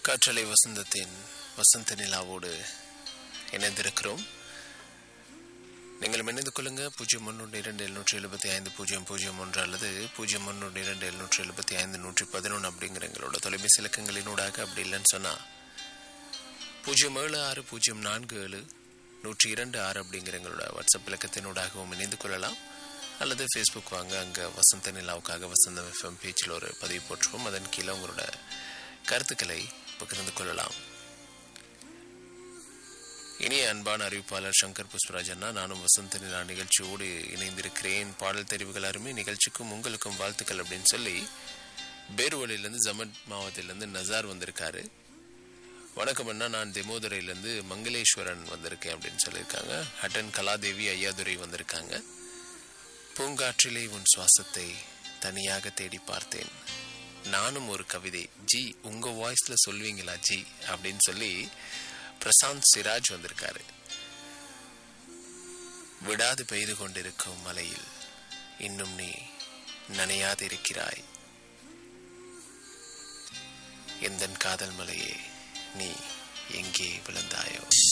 காற்றலை வசந்தத்தின் வசந்த நிலாவோடு இணைந்திருக்கிறோம் நீங்கள் இணைந்து கொள்ளுங்க பூஜ்ஜியம் ஒன்று இரண்டு எழுநூற்றி எழுபத்தி ஐந்து பூஜ்ஜியம் பூஜ்ஜியம் ஒன்று அல்லது பூஜ்ஜியம் ஒன்று இரண்டு எழுநூற்றி எழுபத்தி ஐந்து நூற்றி பதினொன்று அப்படிங்கிற எங்களோட தொலைபேசி இலக்கங்களினூடாக அப்படி இல்லைன்னு சொன்னால் பூஜ்ஜியம் ஏழு ஆறு பூஜ்ஜியம் நான்கு ஏழு நூற்றி இரண்டு ஆறு அப்படிங்கிற எங்களோட வாட்ஸ்அப் இலக்கத்தினூடாகவும் இணைந்து கொள்ளலாம் அல்லது ஃபேஸ்புக் வாங்க அங்கே வசந்த நிலாவுக்காக வசந்த எஃப்எம் பேஜில் ஒரு பதிவு போட்டுருவோம் அதன் கீழே உங்களோட கருத்துக்களை பகிர்ந்து கொள்ளலாம் இனிய அன்பான அறிவிப்பாளர் சங்கர் புஷ்பராஜ் அண்ணா நானும் வசந்த நிலா நிகழ்ச்சியோடு இணைந்திருக்கிறேன் பாடல் தெரிவுகள் அருமை நிகழ்ச்சிக்கும் உங்களுக்கும் வாழ்த்துக்கள் அப்படின்னு சொல்லி பேருவழியிலேருந்து ஜமட் மாவட்டத்திலேருந்து நசார் வந்திருக்காரு வணக்கம் அண்ணா நான் தெமோதுரையிலேருந்து மங்களேஸ்வரன் வந்திருக்கேன் அப்படின்னு சொல்லியிருக்காங்க ஹட்டன் கலாதேவி ஐயாதுரை வந்திருக்காங்க பூங்காற்றிலே உன் சுவாசத்தை தனியாக தேடி பார்த்தேன் நானும் ஒரு கவிதை ஜி உங்க வாய்ஸ்ல சொல்வீங்களா ஜி அப்படின்னு சொல்லி பிரசாந்த் சிராஜ் வந்திருக்காரு விடாது பெய்து கொண்டிருக்கும் மலையில் இன்னும் நீ நனையாது இருக்கிறாய் எந்தன் காதல் மலையே நீ எங்கே விழுந்தாயோ